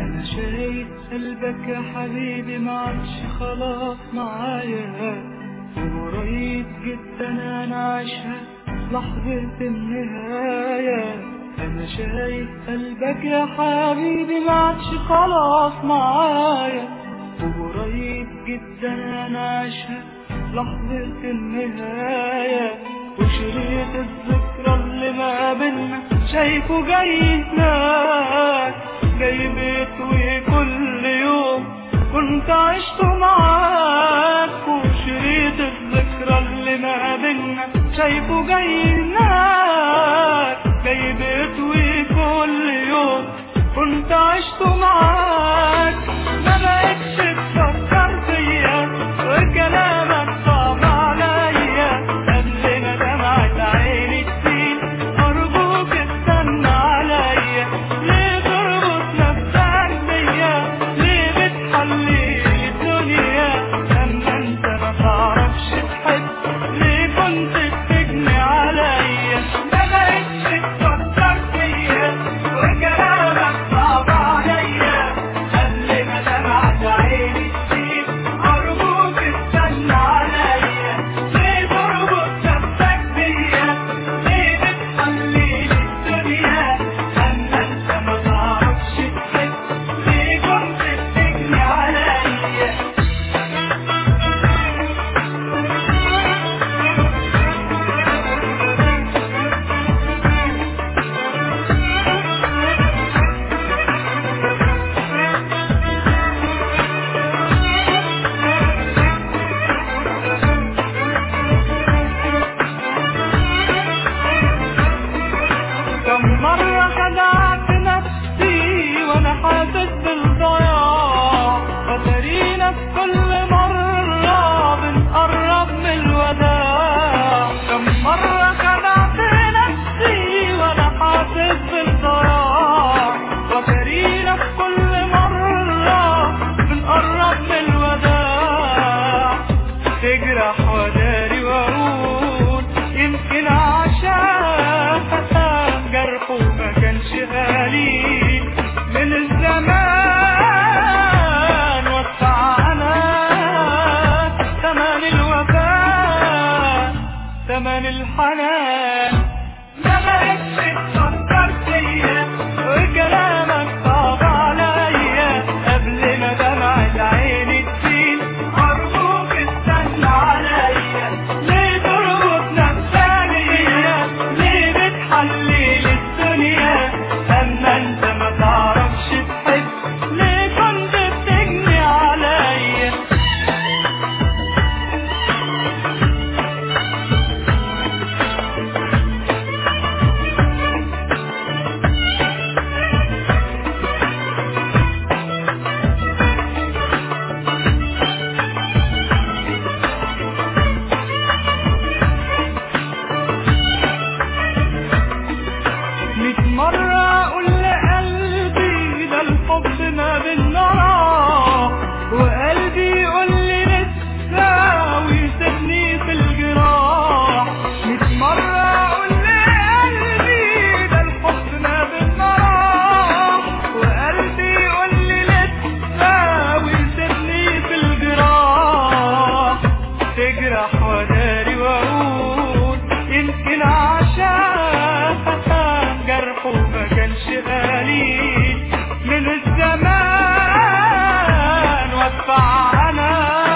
انا شايف قلبك يا حبيبي ما عادش خلاص معايا وقريب جدا انا عايشها لحظة النهاية انا شايف قلبك يا حبيبي ما عادش خلاص معايا وقريب جدا انا عايشها لحظة النهاية وشريط الذكرى اللي ما بينا شايفه جاي هناك جاي بيتوي كل يوم كنت عشته معاك وشريط الذكرى اللي ما بينا شايفه جاي هناك جاي بيتوي كل يوم كنت عشته معاك ما بقتش تفكر فيا وكلامك صعب عليا قبل ما دمعت عيني تسيل أرجوك استنى عليا ليه تربط نفسك بيا ليه بتحلي الدنيا لما انت ما تعرفش تحب ليه كنت بتجني عليا ما بقتش تفكر فيا وكلامك صعب عليا قبل ما دمعت عيني تسيل أرجوك استنى عليا ليه تربط نفسك بيا ليه بتحلي الدنيا لما انت ما تعرفش تحب ليه كنت بتجني عليا كم مرة خدعت نفسي وانا حاسس بالضياع فترينا في كل مرة بنقرب من الوداع كم مرة خدعت نفسي وانا حاسس بالضياع فترينا في كل مرة بنقرب من الوداع تجرح وداري واقول يمكن عشان جرحه ما كانش غالي من الزمان وسعنا ثمن الوفاء ثمن الحنان ما بقتش تفكر فيا وكلامك صعب عليا قبل ما دمعت عيني تسيل أرجوك استنى عليا ليه تربط نفسك بيا ليه بتحلل الدنيا أما أنت ما تعرفش تحب ليه كنت بتجني عليا ميت مرة أقول لقلبي ده الحب ما بينا راح وقلبي يقول لي لسه ويسيبني في الجراح ميت مرة أقول لقلبي ده الحب ما بينا راح وقلبي يقول لي لسه ويسيبني في الجراح تجرح وداري واقول يمكن عشان جرحه ما كانش غالي من الزمان وادفع انا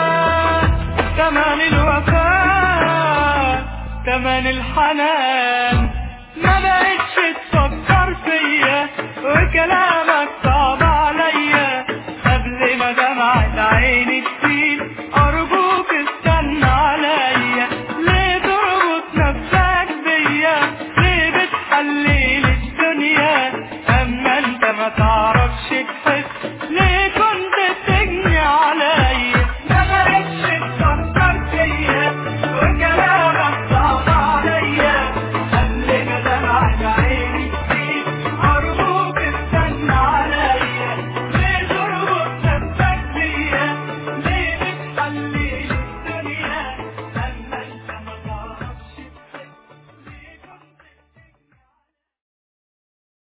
ثمن الوفاء ثمن الحنان ما بقتش تفكر فيا وكلامك صعب عليا قبل ما دمعت عيني تسيل أرجوك استنى عليا ليه تربط نفسك بيا ليه بتحلل الدنيا أما أنت ما تعرف